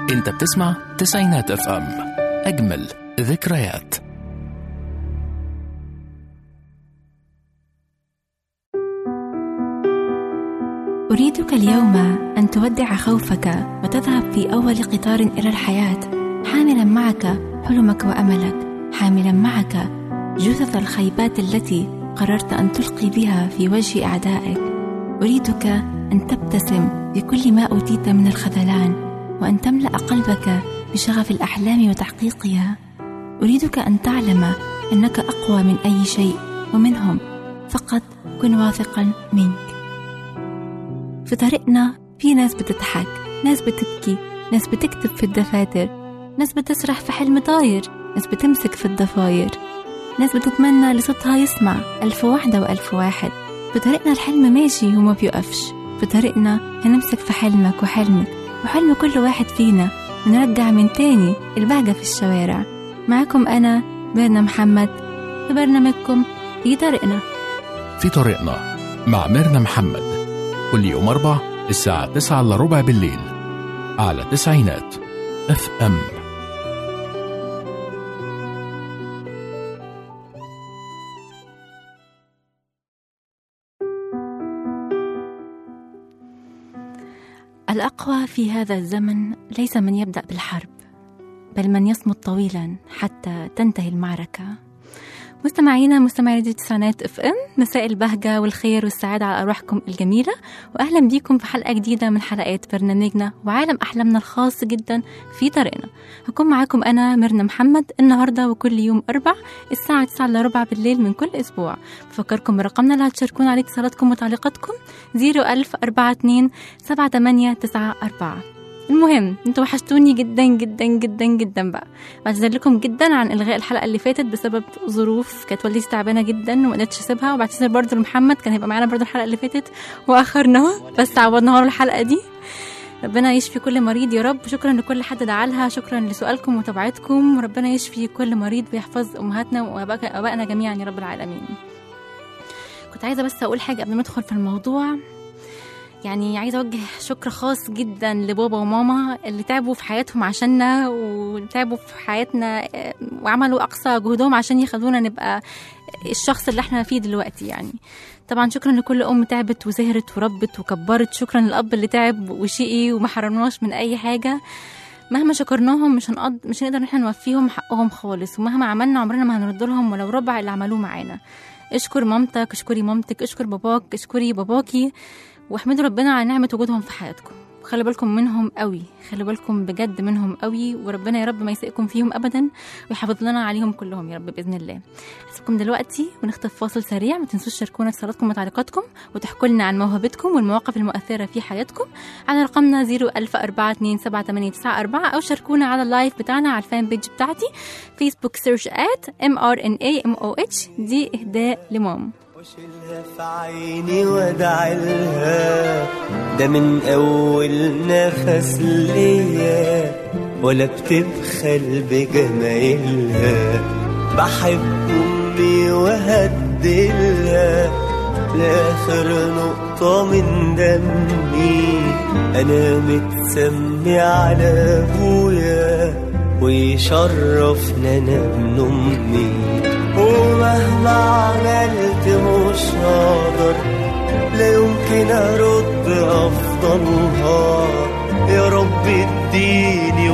انت بتسمع تسعينات اف ام اجمل ذكريات أريدك اليوم أن تودع خوفك وتذهب في أول قطار إلى الحياة حاملا معك حلمك وأملك حاملا معك جثث الخيبات التي قررت أن تلقي بها في وجه أعدائك أريدك أن تبتسم بكل ما أوتيت من الخذلان وأن تملأ قلبك بشغف الأحلام وتحقيقها أريدك أن تعلم أنك أقوى من أي شيء ومنهم فقط كن واثقا منك في طريقنا في ناس بتضحك ناس بتبكي ناس بتكتب في الدفاتر ناس بتسرح في حلم طاير ناس بتمسك في الضفاير ناس بتتمنى لصوتها يسمع ألف واحدة وألف واحد في طريقنا الحلم ماشي وما بيقفش في طريقنا هنمسك في حلمك وحلمك وحلم كل واحد فينا ونرجع من تاني البهجة في الشوارع معاكم أنا ميرنا محمد في برنامجكم في طريقنا في طريقنا مع ميرنا محمد كل يوم أربع الساعة تسعة إلا ربع بالليل على تسعينات اف ام الأقوى في هذا الزمن ليس من يبدأ بالحرب بل من يصمد طويلا حتى تنتهي المعركة مستمعينا مستمعي راديو تسعينات اف ام مساء البهجة والخير والسعادة على أرواحكم الجميلة وأهلا بيكم في حلقة جديدة من حلقات برنامجنا وعالم أحلامنا الخاص جدا في طريقنا هكون معاكم أنا ميرنا محمد النهاردة وكل يوم أربع الساعة 9 إلا ربع بالليل من كل أسبوع بفكركم برقمنا اللي هتشاركون عليه اتصالاتكم وتعليقاتكم 01042 7894 المهم انتوا وحشتوني جدا جدا جدا جدا بقى بعتذر لكم جدا عن الغاء الحلقه اللي فاتت بسبب ظروف كانت والدتي تعبانه جدا وما قدرتش اسيبها وبعتذر برضه لمحمد كان هيبقى معانا برضه الحلقه اللي فاتت واخرناها بس عوضناها له الحلقه دي ربنا يشفي كل مريض يا رب شكرا لكل حد دعا لها شكرا لسؤالكم ومتابعتكم وربنا يشفي كل مريض ويحفظ امهاتنا وابائنا جميعا يا رب العالمين كنت عايزه بس اقول حاجه قبل ما ندخل في الموضوع يعني عايزة أوجه شكر خاص جدا لبابا وماما اللي تعبوا في حياتهم عشاننا وتعبوا في حياتنا وعملوا أقصى جهدهم عشان يخلونا نبقى الشخص اللي احنا فيه دلوقتي يعني طبعا شكرا لكل أم تعبت وسهرت وربت وكبرت شكرا للأب اللي تعب وشقي وما حرمناش من أي حاجة مهما شكرناهم مش هنقض مش هنقدر ان احنا نوفيهم حقهم خالص ومهما عملنا عمرنا ما هنرد لهم ولو ربع اللي عملوه معانا اشكر مامتك اشكري مامتك اشكر باباك اشكري باباكي واحمدوا ربنا على نعمة وجودهم في حياتكم خلي بالكم منهم قوي خلي بالكم بجد منهم قوي وربنا يا رب ما يسيئكم فيهم ابدا ويحافظ لنا عليهم كلهم يا رب باذن الله هسيبكم دلوقتي ونخطف فاصل سريع ما تنسوش تشاركونا اتصالاتكم وتعليقاتكم وتحكوا لنا عن موهبتكم والمواقف المؤثره في حياتكم على رقمنا 010427894 او شاركونا على اللايف بتاعنا على الفان بيج بتاعتي فيسبوك سيرش ات ام ار ان اي ام او اتش دي اهداء لمام واشيلها في عيني وادعي لها ده من اول نفس ليا ولا بتبخل بجمايلها بحب امي وهدلها لاخر نقطة من دمي انا متسمي على ابويا ويشرفنا انا ابن امي ومهما عملت مش هقدر لا يمكن ارد افضلها يا رب اديني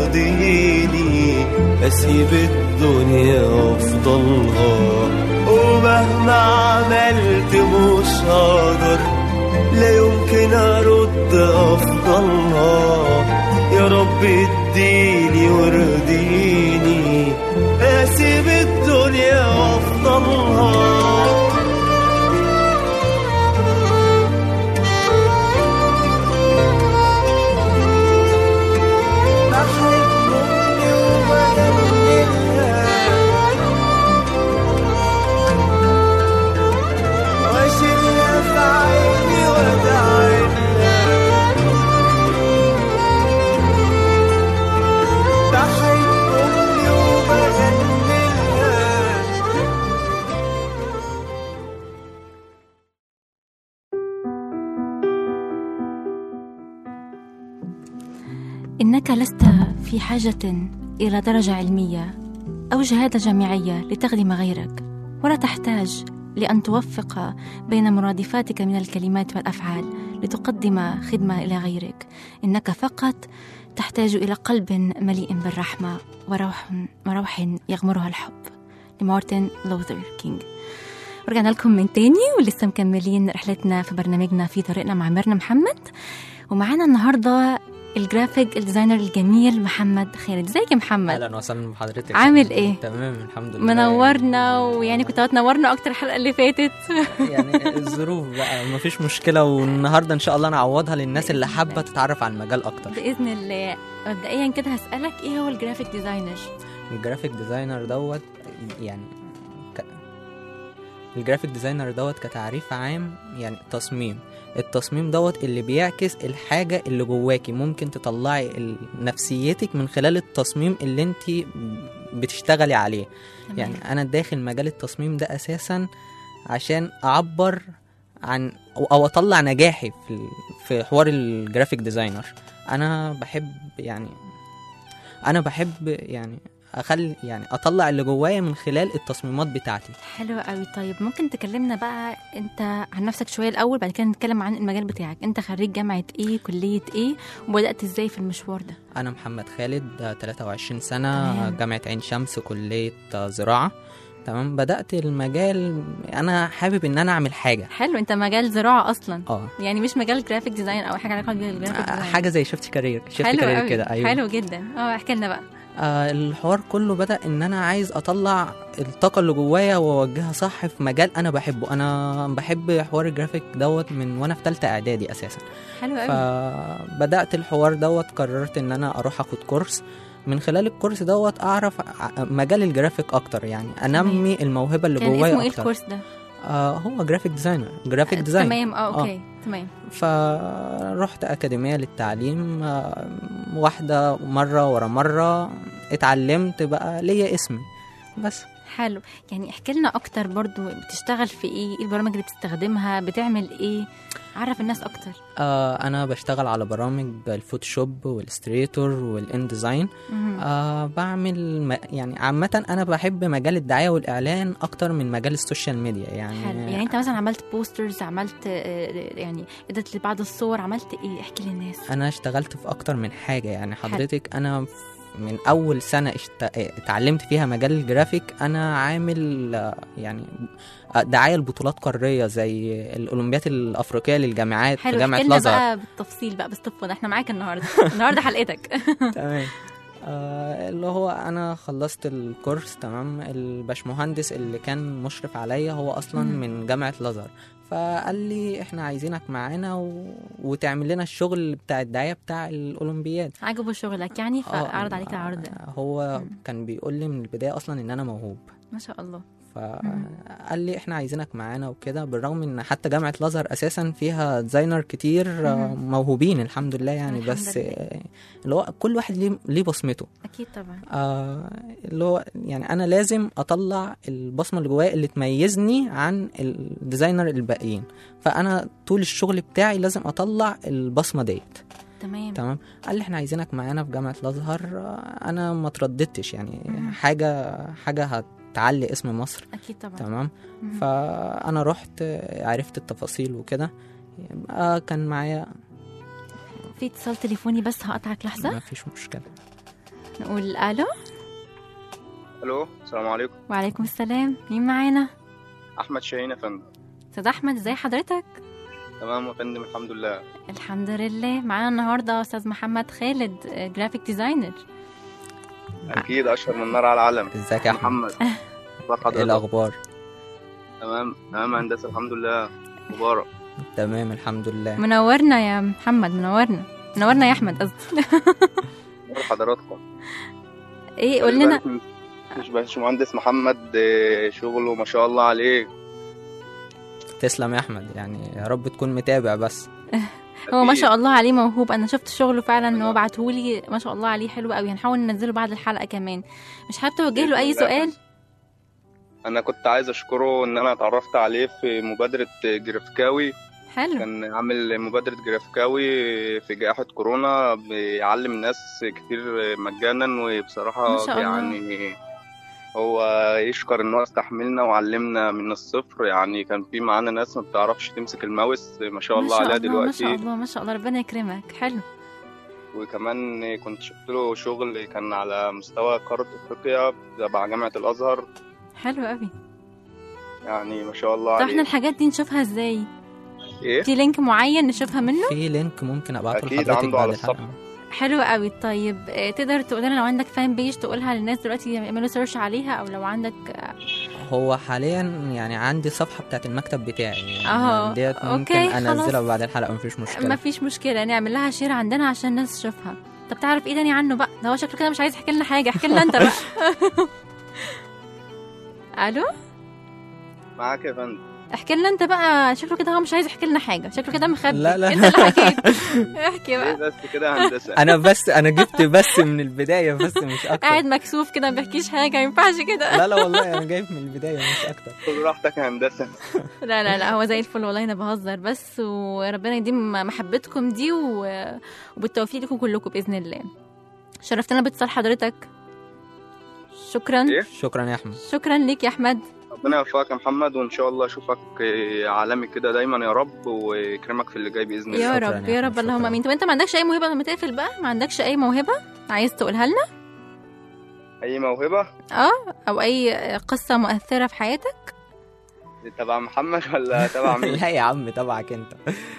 وارضيني اسيب الدنيا وافضلها ومهما عملت مش هقدر لا يمكن ارد افضلها يا رب اديني وارضيني اسيب الدنيا وافضلها بحب امي وبجملها واشيلها في عيني وادعي لها بحب امي وبجملها إنك لست في حاجة إلى درجة علمية أو شهادة جامعية لتخدم غيرك ولا تحتاج لأن توفق بين مرادفاتك من الكلمات والأفعال لتقدم خدمة إلى غيرك إنك فقط تحتاج إلى قلب مليء بالرحمة وروح وروح يغمرها الحب لمارتن لوثر كينج ورجعنا لكم من تاني ولسه مكملين رحلتنا في برنامجنا في طريقنا مع ميرنا محمد ومعانا النهارده الجرافيك الديزاينر الجميل محمد خالد ازيك يا محمد اهلا وسهلا بحضرتك عامل إيه؟ تمام الحمد لله منورنا ويعني كنت هتنورنا اكتر الحلقه اللي فاتت يعني الظروف بقى مفيش مشكله والنهارده ان شاء الله نعوضها للناس اللي حابه تتعرف على المجال اكتر باذن الله مبدئيا كده هسالك ايه هو الجرافيك ديزاينر الجرافيك ديزاينر دوت يعني ك... الجرافيك ديزاينر دوت كتعريف عام يعني تصميم التصميم دوت اللي بيعكس الحاجة اللي جواكي ممكن تطلعي ال- نفسيتك من خلال التصميم اللي انت بتشتغلي عليه تمام. يعني انا داخل مجال التصميم ده اساسا عشان اعبر عن او أو اطلع نجاحي في ال- في حوار الجرافيك ديزاينر انا بحب يعني انا بحب يعني اخلي يعني اطلع اللي جوايا من خلال التصميمات بتاعتي حلو قوي طيب ممكن تكلمنا بقى انت عن نفسك شويه الاول بعد كده نتكلم عن المجال بتاعك انت خريج جامعه ايه كليه ايه وبدات ازاي في المشوار ده انا محمد خالد آه، 23 سنه تمام. جامعه عين شمس كليه آه، زراعه تمام بدات المجال انا حابب ان انا اعمل حاجه حلو انت مجال زراعه اصلا اه يعني مش مجال جرافيك ديزاين او حاجه علاقه بالجرافيك آه، ديزاين حاجه زي شفت كارير شفت حلو كارير قوي كده ايوه حلو جدا اه احكي لنا بقى آه الحوار كله بدأ إن أنا عايز أطلع الطاقة اللي جوايا وأوجهها صح في مجال أنا بحبه أنا بحب حوار الجرافيك دوت من وأنا في تالتة إعدادي أساسا حلو قوي فبدأت الحوار دوت قررت إن أنا أروح أخد كورس من خلال الكورس دوت أعرف ع- مجال الجرافيك أكتر يعني أنمي الموهبة اللي كان جوايا اسمه ايه أكتر الكورس ده آه هو جرافيك ديزاينر جرافيك آه، ديزاين تمام اه اوكي تمام فرحت أكاديمية للتعليم آه، واحدة مرة ورا مرة اتعلمت بقى ليا اسمي بس حلو يعني احكي لنا اكتر برضو بتشتغل في ايه ايه البرامج اللي بتستخدمها بتعمل ايه عرف الناس اكتر آه أنا بشتغل على برامج الفوتوشوب والستريتور والإنديزاين مهم. آه بعمل م... يعني عامة أنا بحب مجال الدعاية والإعلان أكتر من مجال السوشيال ميديا يعني حلو يعني انت مثلا عملت بوسترز عملت آه، يعني اديت لبعض الصور عملت ايه احكي للناس انا اشتغلت في اكتر من حاجه يعني حضرتك انا ف- من اول سنه اشت... اتعلمت فيها مجال الجرافيك انا عامل آه، يعني آه، دعايه لبطولات قاريه زي الاولمبياد الافريقيه للجامعات في حلو جامعه احكي لنا الازهر بقى بالتفصيل بقى باستفاضه احنا معاك النهارده النهارده حلقتك تمام آه، اللي هو انا خلصت الكورس تمام الباشمهندس اللي كان مشرف عليا هو اصلا مم. من جامعه الازهر فقال لي احنا عايزينك معانا و... وتعمل لنا الشغل بتاع الدعايه بتاع الاولمبياد عجبه شغلك يعني آه، فعرض عليك العرض ده هو مم. كان بيقول لي من البدايه اصلا ان انا موهوب ما شاء الله فقال لي احنا عايزينك معانا وكده بالرغم ان حتى جامعه الازهر اساسا فيها ديزاينر كتير آه، مم. موهوبين الحمد لله يعني الحمد بس لله. آه، اللي هو كل واحد ليه ليه بصمته اكيد طبعا آه اللي هو يعني انا لازم اطلع البصمه اللي جوايا اللي تميزني عن الديزاينر الباقيين فانا طول الشغل بتاعي لازم اطلع البصمه ديت تمام تمام قال لي احنا عايزينك معانا في جامعه الازهر آه، انا ما ترددتش يعني مم. حاجه حاجه هتعلي اسم مصر اكيد طبعا تمام مهم. فانا رحت آه، عرفت التفاصيل وكده آه كان معايا في اتصال تليفوني بس هقطعك لحظه ما فيش مشكله نقول الو الو السلام عليكم وعليكم السلام مين معانا احمد شاهين يا فندم استاذ احمد ازي حضرتك تمام يا فندم الحمد لله الحمد لله معانا النهارده استاذ محمد خالد آه، جرافيك ديزاينر اكيد اشهر من نار على العالم ازيك يا احمد محمد اخبار ايه حضرتك الاخبار تمام تمام يا هندسه الحمد لله مبارك تمام الحمد لله منورنا يا محمد منورنا منورنا يا احمد قصدي مبارك حضراتكم ايه قول لنا مش باشمهندس محمد آه، شغله ما شاء الله عليه تسلم يا احمد يعني يا رب تكون متابع بس هو ما أكيد. شاء الله عليه موهوب انا شفت شغله فعلا ان هو الله. بعتهولي ما شاء الله عليه حلو قوي هنحاول ننزله بعد الحلقه كمان مش حابب توجه له بإذن اي الله. سؤال انا كنت عايز اشكره ان انا اتعرفت عليه في مبادره جرافيكاوي حلو كان عامل مبادرة جرافيكاوي في جائحة كورونا بيعلم ناس كتير مجانا وبصراحة ما شاء الله. يعني هو يشكر ان هو استحملنا وعلمنا من الصفر يعني كان في معانا ناس ما بتعرفش تمسك الماوس ما شاء ما الله شاء عليها الله ما شاء دلوقتي الله ما شاء الله ربنا يكرمك حلو وكمان كنت شفت له شغل كان على مستوى قارة افريقيا تبع جامعة الازهر حلو قوي يعني ما شاء الله طب احنا عليه الحاجات دي نشوفها ازاي ايه في لينك معين نشوفها منه في لينك ممكن ابعته أكيد لحضرتك عنده بعد على الحلقه الصفحة. حلو قوي طيب آه، تقدر تقول لنا لو عندك فان بيج تقولها للناس دلوقتي يعملوا سيرش عليها او لو عندك هو حاليا يعني عندي صفحه بتاعت المكتب بتاعي يعني أهو. ديت ممكن أوكي، انزلها خلاص. بعد الحلقه مفيش مشكله ما فيش مشكله نعمل لها شير عندنا عشان الناس تشوفها طب تعرف ايه تاني عنه بقى ده هو شكله كده مش عايز يحكي لنا حاجه احكي لنا انت بقى الو معاك يا فندم احكي لنا انت بقى شكله كده هو مش عايز يحكي لنا حاجه شكله كده مخبي لا، لا. انت اللي حكيت احكي ايه بقى بس كده هندسة انا بس انا جبت بس من البدايه بس مش اكتر قاعد مكسوف كده ما بيحكيش حاجه ما ينفعش كده لا لا والله انا جايب من البدايه مش اكتر خد راحتك يا هندسة لا لا لا هو زي الفل والله انا بهزر بس وربنا يديم محبتكم دي و- وبالتوفيق لكم كلكم باذن الله شرفتنا باتصال حضرتك شكرا إيه؟ شكرا يا احمد شكرا ليك يا احمد ربنا يوفقك يا محمد وان شاء الله اشوفك عالمي كده دايما يا رب ويكرمك في اللي جاي باذن الله يا شكراً رب يا يا أحمد، رب اللهم شكراً. امين طب انت ما عندكش اي موهبه لما تقفل بقى ما عندكش اي موهبه عايز تقولها لنا اي موهبه اه او اي قصه مؤثره في حياتك تبع محمد ولا تبع مين لا يا عم تبعك انت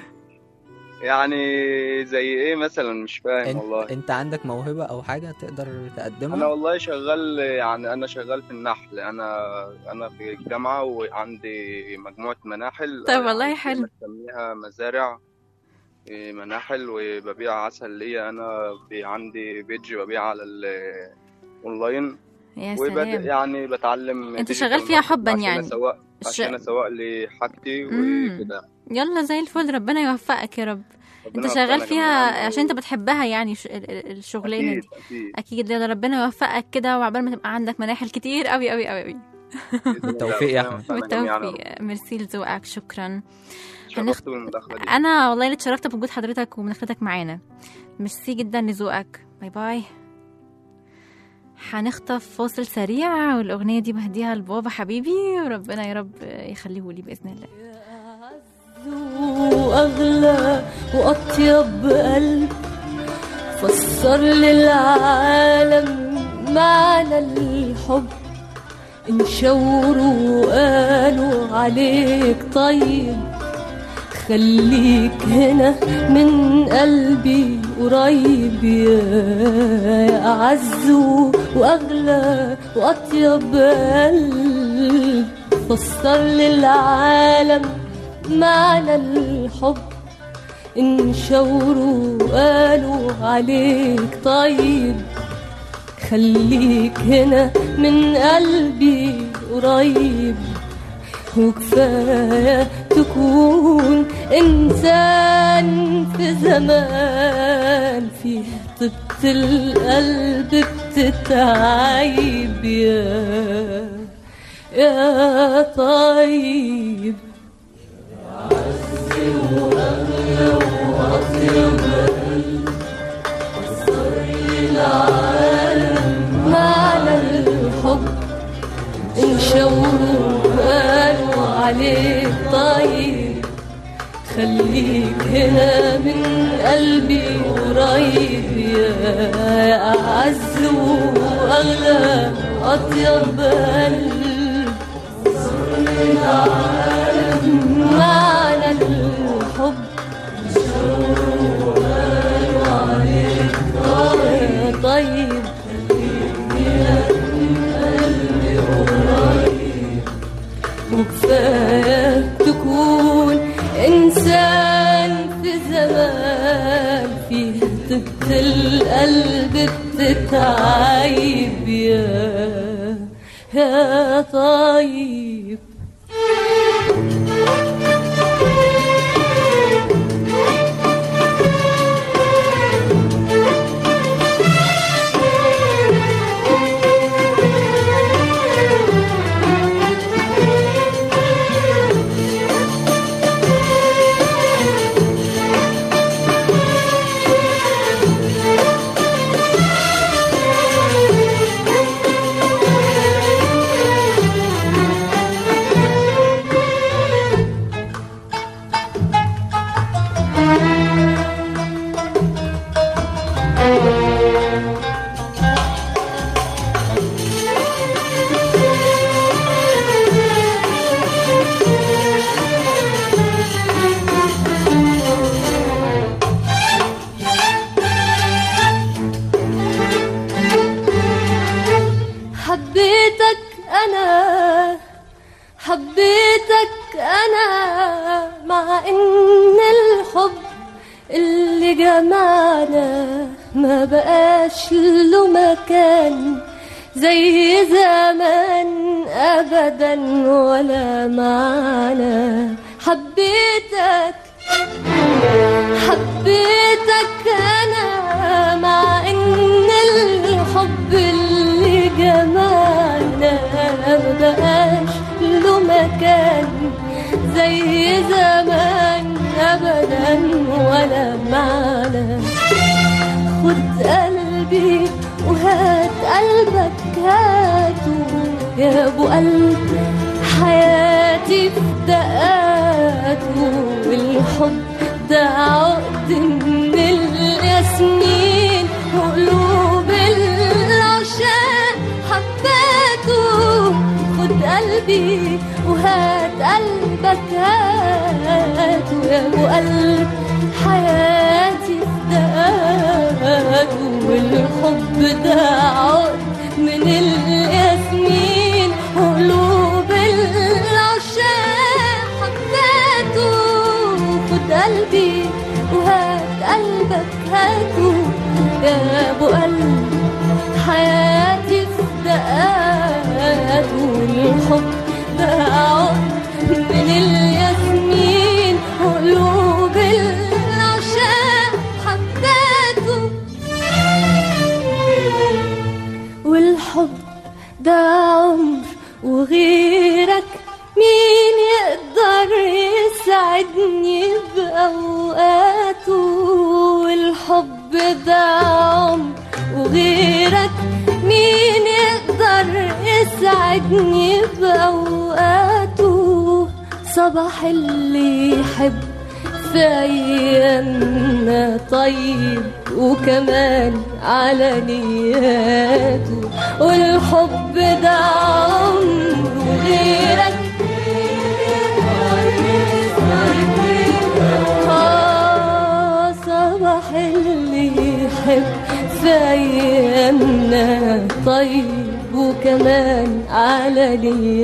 يعني زي ايه مثلا مش فاهم انت, والله انت عندك موهبه او حاجه تقدر انا تقدمها والله شغال يعني انا شغال في النحل انا انا في الجامعه وعندي مجموعه مناحل طيب والله يعني حلو. بسميها مزارع إيه، مناحل وببيع عسل ليا انا بي- عندي بيج ببيع على الاونلاين يا وبد سلام يعني بتعلم انت digital شغال فيها marketing حباً عشان يعني. اسوق ش- عشان اسوق لحاجتي مم. وكده يلا زي الفل ربنا يوفقك يا رب ربنا انت شغال يوفقنا فيها جميعاً. عشان انت بتحبها يعني ش- ال- ال- الشغلانه اكيد دي اكيد اكيد يلا ربنا يوفقك كده وعقبال ما تبقى عندك مناحل كتير قوي قوي قوي قوي بإذن الله. بالتوفيق يا ربنا أحمد. يوفقنا جميعاً يا رب. بالتوفيق ميرسي لذوقك شكرا شرفت بالمداخله دي انا والله اللي اتشرفت بوجود حضرتك ومداخلتك معانا ميرسي جدا لذوقك باي باي هنخطف فاصل سريع والاغنيه دي بهديها لبابا حبيبي وربنا يا رب يخليه لي باذن الله وأغلى وأطيب قلب فسر للعالم معنى الحب انشوروا وقالوا عليك طيب خليك هنا من قلبي قريب يا أعز وأغلى وأطيب قلب فسر للعالم معنى الحب انشوروا وقالوا عليك طيب خليك هنا من قلبي قريب وكفاية تكون إنسان في زمان فيه طبة القلب بتتعيب يا يا طيب معنى الحب انشوروا قالوا عليك طيب خليك هنا من قلبي قريب يا أعز وأغلى أطيب قلب معنى الحب طيب وكفاية تكون إنسان في زمان فيه طبة القلب بتتعيب يا يا طيب حبيتك أنا حبيتك أنا مع إن الحب اللي جمعنا ما بقاش له مكان زي زمان أبدا ولا معنا حبيتك حبيتك انا مع ان الحب اللي جمعنا مبقاش له مكان زي زمان ابدا ولا معنا خد قلبي وهات قلبك هاته يا ابو قلب حياتي في دقاته والحب ده عقد من الياسمين وقلوب العشاق حباته خد قلبي وهات قلبك هاته يا ابو قلب حياتي في دقاته والحب ده عقد من الياسمين وقلوب العشاق حباته خد قلبي وهات قلبك هاته يا ابو قلب حياتي في دقاته والحب ده عقد من الياسمين وقلوب العشاق حباته والحب ده عمر وغيرك مين يقدر يسعدني بأوقاته والحب ده عمر وغيرك مين يقدر يسعدني بأوقاته صباح اللي يحب في أيامنا طيب وكمان على نياته والحب ده عمر وغيرك آه صباح اللي يحب في أيامنا طيب وكمان على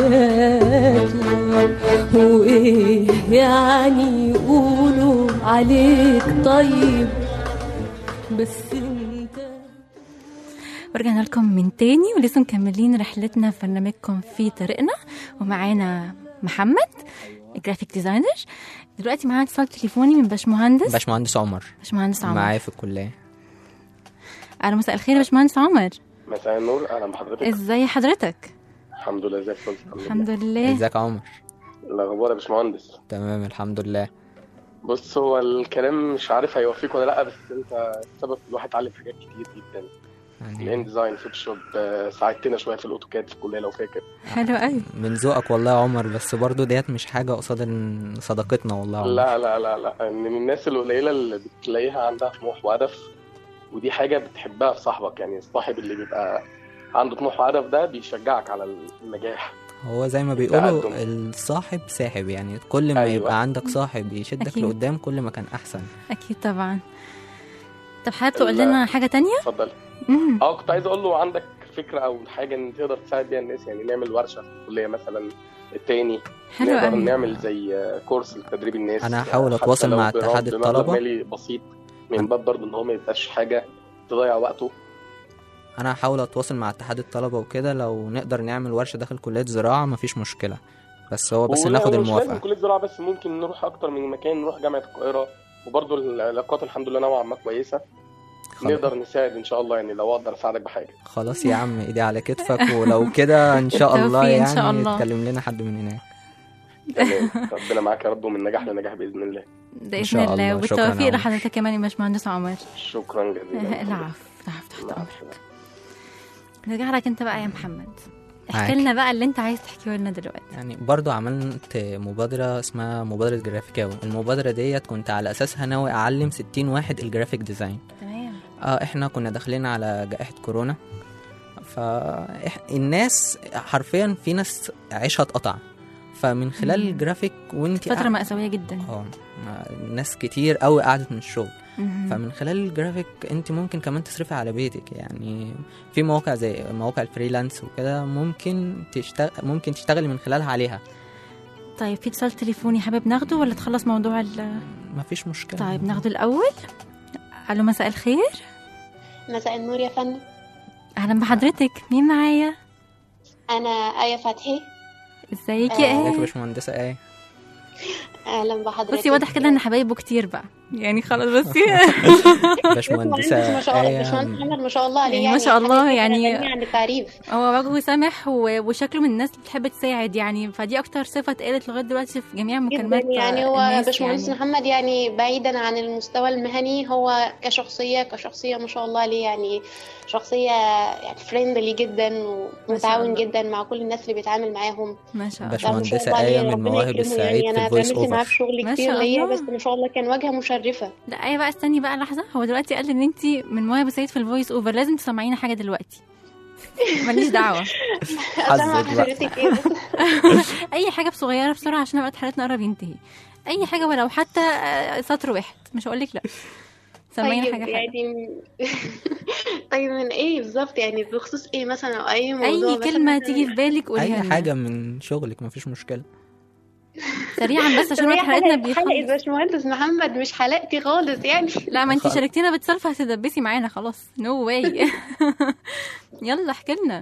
نياته وإيه يعني يقولوا عليك طيب بس انت ورجعنا لكم من تاني ولسه مكملين رحلتنا في برنامجكم في طريقنا ومعانا محمد جرافيك ديزاينر دلوقتي معانا اتصال تليفوني من باشمهندس باشمهندس عمر باشمهندس عمر معايا في الكلية اهلا مساء الخير يا باشمهندس عمر مساء النور اهلا بحضرتك ازاي حضرتك الحمد لله زي الفل الحمد لله ازيك يا عمر الاخبار يا باشمهندس تمام الحمد لله بص هو الكلام مش عارف هيوفيك ولا لا بس انت السبب الواحد اتعلم حاجات كتير جدا الان يعني ديزاين فوتوشوب آه، ساعدتنا شويه في الاوتوكاد في الكليه لو فاكر حلو قوي من ذوقك والله يا عمر بس برضو ديت مش حاجة قصاد إن صداقتنا والله يا عمر لا لا لا لا من الناس القليله اللي بتلاقيها عندها طموح وهدف ودي حاجه بتحبها في صاحبك يعني الصاحب اللي بيبقى عنده طموح وهدف ده بيشجعك على النجاح هو زي ما بيقولوا التقدم. الصاحب ساحب يعني كل ما أيوة. يبقى عندك صاحب يشدك أكيد. لقدام كل ما كان أحسن اكيد طبعا طب حابب تقول لا. لنا حاجه تانية اتفضل مم. اه كنت عايز اقول له عندك فكره او حاجه ان تقدر تساعد بيها الناس يعني نعمل ورشه في الكليه مثلا التاني حلو نقدر قوي نعمل زي كورس لتدريب الناس أنا هحاول حتى أتواصل لو مع برا- اتحاد بمبلغ الطلبة. مالي بسيط من باب برضه ان هو ما يبقاش حاجه تضيع وقته أنا هحاول أتواصل مع اتحاد الطلبة وكده لو نقدر نعمل ورشة داخل كلية زراعة مفيش مشكلة بس هو بس ولا- ناخد ومش لازم الموافقة كليه زراعه بس ممكن نروح اكتر من مكان نروح جامعه القاهره وبرضه العلاقات الحمد لله نوعا ما كويسه خلاص. نقدر نساعد ان شاء الله يعني لو اقدر اساعدك بحاجه خلاص يا عم ايدي على كتفك ولو كده ان شاء الله بالتوفيق إن يعني شاء الله. يتكلم لنا حد من هناك تمام ربنا معاك يا رب ومن نجاح لنجاح باذن الله باذن شاء الله الله. شكراً يا وبالتوفيق عمر. لحضرتك كمان يا باشمهندس عمر شكرا جزيلا العفو العفو تحت مع امرك السلامة. نرجع لك انت بقى يا محمد احكي معاك. لنا بقى اللي انت عايز تحكيه لنا دلوقتي يعني برضو عملت مبادرة اسمها مبادرة جرافيكاوي المبادرة ديت كنت على أساسها ناوي أعلم 60 واحد الجرافيك ديزاين تمام اه احنا كنا داخلين على جائحة كورونا فالناس حرفيا في ناس عيشها اتقطع فمن خلال مم. الجرافيك وانت فترة قاعد- مأساوية جدا اه ناس كتير قوي قعدت من الشغل مهم. فمن خلال الجرافيك انت ممكن كمان تصرفي على بيتك يعني في مواقع زي مواقع الفريلانس وكده ممكن تشتغل ممكن تشتغلي من خلالها عليها طيب في اتصال تليفوني حابب ناخده ولا تخلص موضوع ال مفيش مشكلة طيب ناخده الأول ألو مساء الخير مساء النور يا فندم أهلا بحضرتك مين معايا انا آية فتحي ازيك آه، يا ازيك يا ايه باشمهندسة ايه اهلا بحضرتك بصي واضح كده ان حبايبه كتير بقى يعني خلاص بصي باشمهندسة ما شاء الله آية باشمهندس محمد ما شاء الله عليه يعني يعني ما شاء الله حاجة يعني- غنية عن التعريف هو وجهه سامح و- وشكله من الناس اللي بتحب تساعد يعني فدي اكتر صفه اتقالت لغايه دلوقتي في جميع جدا مكالمات يعني هو الناس باشمهندس يعني. محمد يعني بعيدا عن المستوى المهني هو كشخصية كشخصية ما شاء الله عليه يعني شخصية يعني فريندلي جدا ومتعاون الله. جدا مع كل الناس اللي بيتعامل معاهم ما شاء الله باش- ده ما شاء باشمهندسة الله عليه، آية من ربنا مواهب يكرمه السعيد يعني في انا الفويس اتعاملت معاه اوفر في شغل ما كتير شاء ليا الله. بس ما شاء الله كان واجهة مشرفة لا ايه بقى استني بقى لحظه هو دلوقتي قال ان انت من مواهب سعيد في الفويس اوفر لازم تسمعينا حاجه دلوقتي ماليش دعوه اسمع حظك بقى. حضرتك ايه بس اي حاجه بصغيره بسرعه عشان وقت حلقتنا قرب ينتهي اي حاجه ولو حتى آه، سطر واحد مش هقول لك لا سمعينا طيب حاجه حاجه يعني طيب من ايه بالظبط يعني بخصوص ايه مثلا او اي موضوع اي مثلا كلمه تيجي في بالك قوليها اي لنا. حاجة من شغلك مفيش مشكلة سريعا بس عشان طب وقت هي حلقتنا حلقة حلقة بيخلص باشمهندس محمد مش حلقتي خالص يعني لا ما انت خلاص. شاركتينا بتصلف هتدبسي معانا خلاص نو واي يلا احكي لنا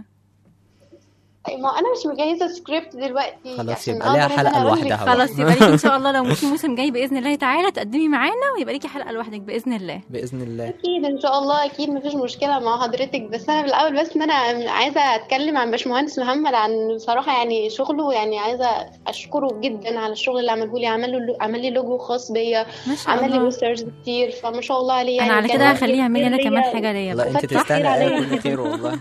طيب ما انا مش مجهزة سكريبت دلوقتي خلص عشان يبقى ليها أقدر إن حلقة أنا أقول لك. لوحدها بقى. خلاص يبقى ليكي ان شاء الله لو في موسم جاي باذن الله تعالى تقدمي معانا ويبقى ليكي حلقه لوحدك باذن الله بإذن الله اكيد ان شاء الله اكيد مفيش مشكله مع حضرتك بس انا بالاول بس ان انا عايزه اتكلم عن باشمهندس محمد عن بصراحه يعني شغله يعني عايزه اشكره جدا على الشغل اللي عمله لي عمل له عمل لي لوجو خاص بيا ما شاء عمل لي الله بوسترز كتير فما شاء الله عليه يعني انا على كان كده وجه هخليه يعمل لي انا كتير كمان ليا. حاجه ليا لا بقى. انت فتح تستاهل كتير آية عليا. كل خير والله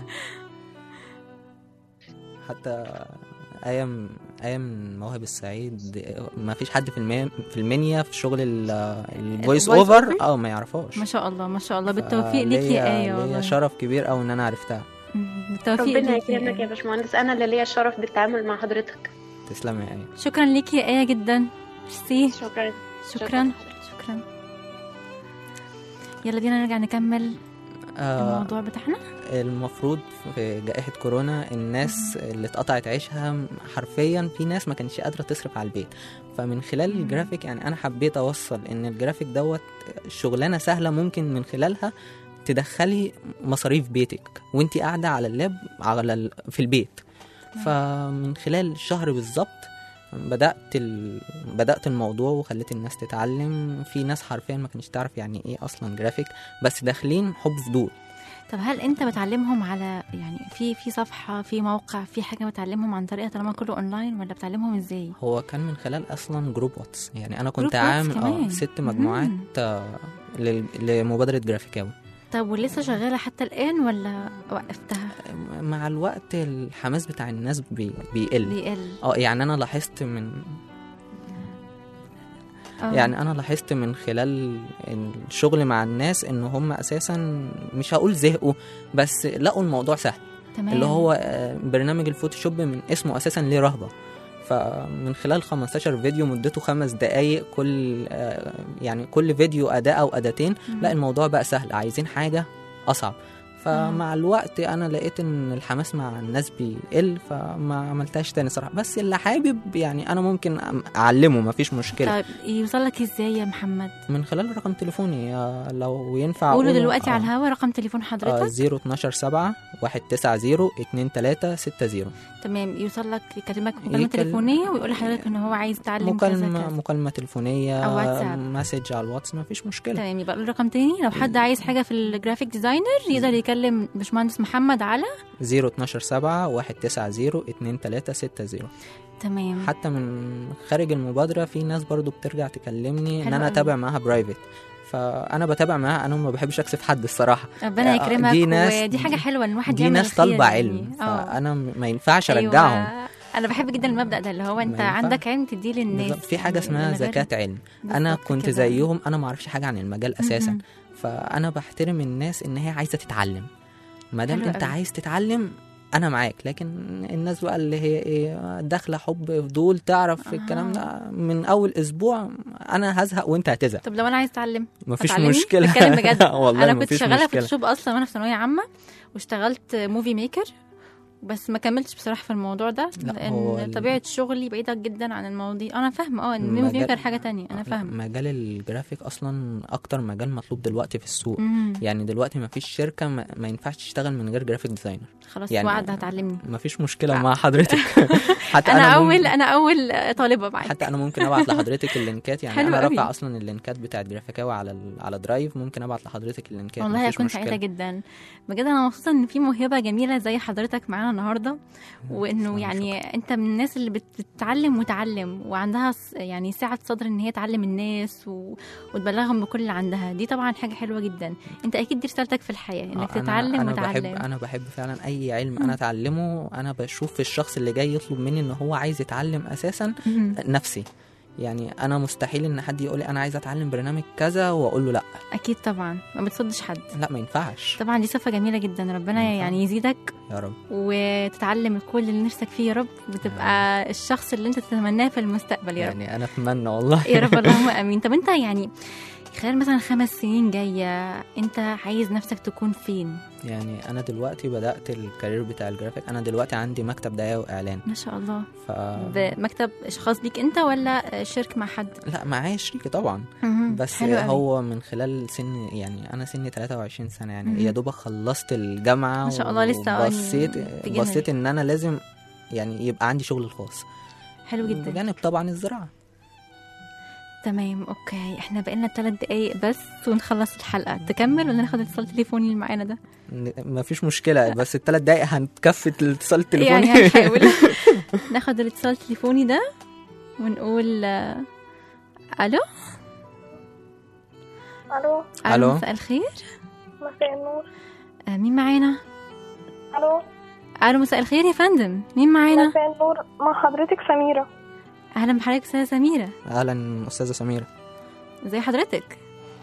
حتى آية م- آية من مواهب السعيد ما فيش حد في المي... في المنيا في شغل الفويس الvoice اوفر over؟ اه ما يعرفوش ما شاء الله ما شاء الله بالتوفيق ليكي يا ايه ليا والله شرف كبير قوي ان انا عرفتها مم، بالتوفيق ربنا ليكي يا يكرمك يا آية. باشمهندس انا اللي ليا الشرف بالتعامل مع حضرتك تسلمي يا آية شكرا ليكي يا ايه جدا ميرسي شكرا شكرا شكرا يلا بينا نرجع نكمل آه الموضوع بتاعنا المفروض في جائحة كورونا الناس اللي اتقطعت عيشها حرفيا في ناس ما كانش قادرة تصرف على البيت فمن خلال الجرافيك يعني أنا حبيت أوصل إن الجرافيك دوت شغلانة سهلة ممكن من خلالها تدخلي مصاريف بيتك وانتي قاعدة على اللاب على ال... في البيت فمن خلال شهر بالظبط بدأت ال... بدأت الموضوع وخليت الناس تتعلم في ناس حرفيا ما كانش تعرف يعني ايه اصلا جرافيك بس داخلين حب فضول طب هل انت بتعلمهم على يعني في في صفحه في موقع في حاجه بتعلمهم عن طريقه طالما كله اونلاين ولا بتعلمهم ازاي هو كان من خلال اصلا جروب واتس يعني انا جروب كنت واتس عامل اه كمان. ست مجموعات مم. آه، لل- لمبادره جرافيكاوي طب ولسه شغاله حتى الان ولا وقفتها مع الوقت الحماس بتاع الناس بي... بيقل بيقل اه يعني انا لاحظت من آه. يعني انا لاحظت من خلال الشغل مع الناس ان هم اساسا مش هقول زهقوا بس لقوا الموضوع سهل تمام اللي هو آه، برنامج الفوتوشوب من اسمه اساسا ليه رهبه فمن خلال 15 فيديو مدته خمس دقايق كل آه، يعني كل فيديو اداة او اداتين مم. لا الموضوع بقى سهل عايزين حاجه اصعب فمع الوقت انا لقيت ان الحماس مع الناس بيقل فما عملتهاش تاني صراحه بس اللي حابب يعني انا ممكن أم- اعلمه مفيش مشكله طيب يوصل لك ازاي يا محمد من خلال رقم تليفوني آه، لو ينفع قولوا أقوله، دلوقتي آه. على الهوا رقم تليفون حضرتك 012 7 190 2360 تمام يوصل لك يكلمك مكالمه يكلم- تليفونيه ويقول لحضرتك ان هو عايز يتعلم كذا مكالمة كذا مكالمة تليفونية أو واتساب. مسج على الواتس ما فيش مشكلة تمام يبقى قول رقم تاني لو حد عايز حاجه في الجرافيك ديزاينر يقدر يكلم باشمهندس محمد على 012 7 190 2360 تمام حتى من خارج المبادرة في ناس برضو بترجع تكلمني ان حلو انا أوي. اتابع معاها برايفت فانا بتابع معاها انا ما بحبش اكسف حد الصراحه ربنا آه، يكرمك دي ناس- ودي حاجه حلوه ان الواحد دي يعمل ناس خير طالبه يعني. علم آه. فانا ما ينفعش أيوة. ارجعهم انا بحب جدا المبدا ده اللي هو انت ينفع- عندك علم تديه للناس بالظبط. في حاجه يعني اسمها من غير- زكاه علم انا بالظبط كنت كده. زيهم انا ما اعرفش حاجه عن المجال اساسا مهم. فانا بحترم الناس ان هي عايزه تتعلم ما دام حلو انت قوي. عايز تتعلم انا معاك لكن الناس بقى اللي هي ايه داخله حب فضول تعرف آه. الكلام ده من اول اسبوع انا هزهق وانت هتزهق طب لو انا عايز اتعلم مفيش هتعلمني؟ مشكله بتكلم بجد والله انا كنت مفيش شغاله مشكلة. فوتوشوب اصلا وانا في ثانويه عامه واشتغلت موفي ميكر بس ما كملتش بصراحه في الموضوع ده لا، هو لان ال- طبيعه شغلي بعيده جدا عن المواضيع انا فاهمه اه ان الموفي مجال- ميكر حاجه تانية انا لا، فاهمه مجال الجرافيك اصلا اكتر مجال مطلوب دلوقتي في السوق مم. يعني دلوقتي ما فيش شركه ما, ما ينفعش تشتغل من غير جرافيك ديزاينر خلاص يعني- وعد هتعلمني ما فيش مشكله مع حضرتك حتى انا, ممكن- اول انا اول طالبه معاك حتى انا ممكن ابعت لحضرتك اللينكات يعني حلو انا قوي. رافع اصلا اللينكات بتاعت جرافيكاوي على ال... على درايف ممكن ابعت لحضرتك اللينكات والله مفيش هكون مشكلة. سعيده جدا بجد انا مبسوطه ان في موهبه جميله زي حضرتك معانا النهارده وانه شكراً. يعني انت من الناس اللي بت- بتتعلم وتعلم وعندها ص- يعني سعه صدر ان هي تعلم الناس و... وتبلغهم بكل اللي عندها دي طبعا حاجه حلوه جدا انت اكيد دي رسالتك في الحياه انك آه، تتعلم أنا, أنا وتعلم بحب انا بحب فعلا اي علم انا اتعلمه انا بشوف في الشخص اللي جاي يطلب مني ان هو عايز يتعلم اساسا مهم. نفسي يعني انا مستحيل ان حد يقول لي انا عايز اتعلم برنامج كذا واقول له لا اكيد طبعا ما بتصدش حد لا ما ينفعش طبعا دي صفه جميله جدا ربنا ينفع. يعني يزيدك يا رب وتتعلم كل اللي نفسك فيه يا رب وتبقى الشخص اللي انت تتمناه في المستقبل يا رب يعني انا اتمنى والله يا رب اللهم امين طب انت يعني خلال مثلا خمس سنين جايه انت عايز نفسك تكون فين يعني انا دلوقتي بدات الكارير بتاع الجرافيك انا دلوقتي عندي مكتب دعايه واعلان ما شاء الله ف بمكتب خاص بيك انت ولا شرك مع حد لا معايا شريك طبعا مهم. بس حلو قوي. هو من خلال سن يعني انا سني 23 سنه يعني مهم. يا دوبك خلصت الجامعه ما شاء الله لسه يعني بصيت beginner. بصيت ان انا لازم يعني يبقى عندي شغل الخاص حلو جدا بجانب طبعا الزراعه تمام اوكي احنا بقينا ثلاث دقايق بس ونخلص الحلقه تكمل ولا ناخد الاتصال التليفوني اللي معانا ده ما فيش مشكله بس الثلاث دقايق هنكفي الاتصال التليفوني يعني هنحاول ناخد الاتصال التليفوني ده ونقول آه، الو الو ألو. مساء الخير مساء النور آه، مين معانا الو الو مساء الخير يا فندم مين معانا مساء النور مع حضرتك سميرة اهلا بحضرتك استاذه سميره اهلا استاذه سميره ازي حضرتك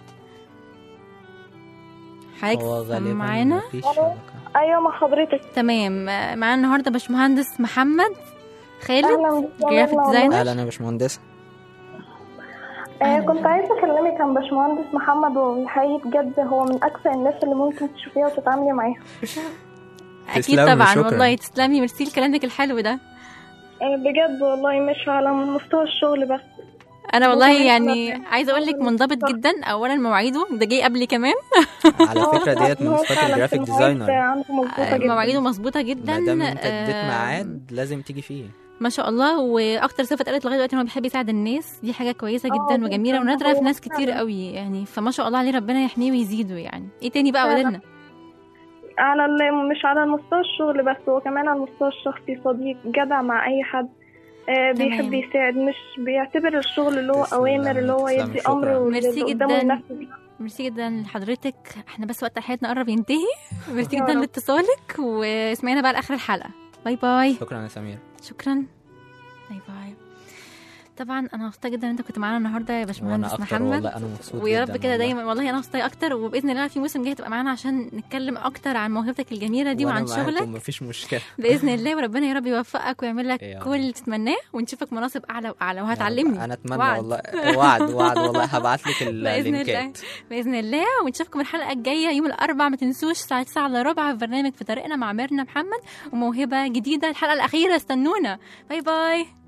هو حضرتك غالبا معانا مفيش ألو. شبكه ايوه مع حضرتك تمام آه، معانا النهارده باشمهندس محمد خالد اهلا بك يا جرافيك مرنا ديزاينر. والله. اهلا يا باشمهندسه آه أهلا. كنت عايزه اكلمك عن باشمهندس محمد وحقيقي بجد هو من اكثر الناس اللي ممكن تشوفيها وتتعاملي معاها اكيد تسلمي، طبعا شكراً. والله تسلمي ميرسي لكلامك الحلو ده آه بجد والله مش على مستوى الشغل بس انا والله ممكن يعني يكون- عايزه اقول لك منضبط جدا اولا مواعيده ده جه قبلي كمان على فكره ديت من هو صفات فعلاً الجرافيك في المواعيد ديزاينر عنده مظبوطه جدا مواعيده مظبوطه جدا ما دام انت اديت آه، ميعاد لازم تيجي فيه ما شاء الله واكتر صفه اتقالت لغايه دلوقتي ان هو بيحب يساعد الناس دي حاجه كويسه آه، جدا جداً. وجميله ونادره في هو ناس كتير فعلاً. قوي يعني فما شاء الله عليه ربنا يحميه ويزيده يعني ايه تاني بقى فعلاً. قولنا على ال- مش على المستوى الشغل بس هو كمان على المستوى الشخصي صديق جدع مع اي حد آه بيحب تمام. يساعد مش بيعتبر الشغل اللي هو تسلم، اوامر اللي هو تسلم، يدي شكراً. امر واللي ميرسي قدامه جداً. ينفذ ميرسي جدا لحضرتك احنا بس وقت حياتنا قرب ينتهي ميرسي يا جدا رب. لاتصالك واسمعنا بقى لاخر الحلقه باي باي شكرا يا سمير شكرا باي باي طبعا انا مبسوطه جدا ان انت كنت معانا النهارده يا وانا باشمهندس اكتر محمد والله انا مبسوط ويا جداً رب كده والله. دايما والله انا مبسوطه اكتر وباذن الله في موسم جاي تبقى معانا عشان نتكلم اكتر عن موهبتك الجميله دي وأنا وعن معاكم، شغلك مفيش مشكله باذن الله وربنا يا رب يوفقك ويعمل لك يا كل اللي تتمناه ونشوفك مناصب اعلى واعلى يا رب. وهتعلمني انا اتمنى وعد. والله وعد وعد والله هبعت لك باذن الله اللينكات باذن الله ونشوفكم الحلقه الجايه يوم الاربعاء ما تنسوش الساعه 9 الا ربع في برنامج في طريقنا مع ميرنا محمد وموهبه جديده الحلقه الاخيره استنونا باي باي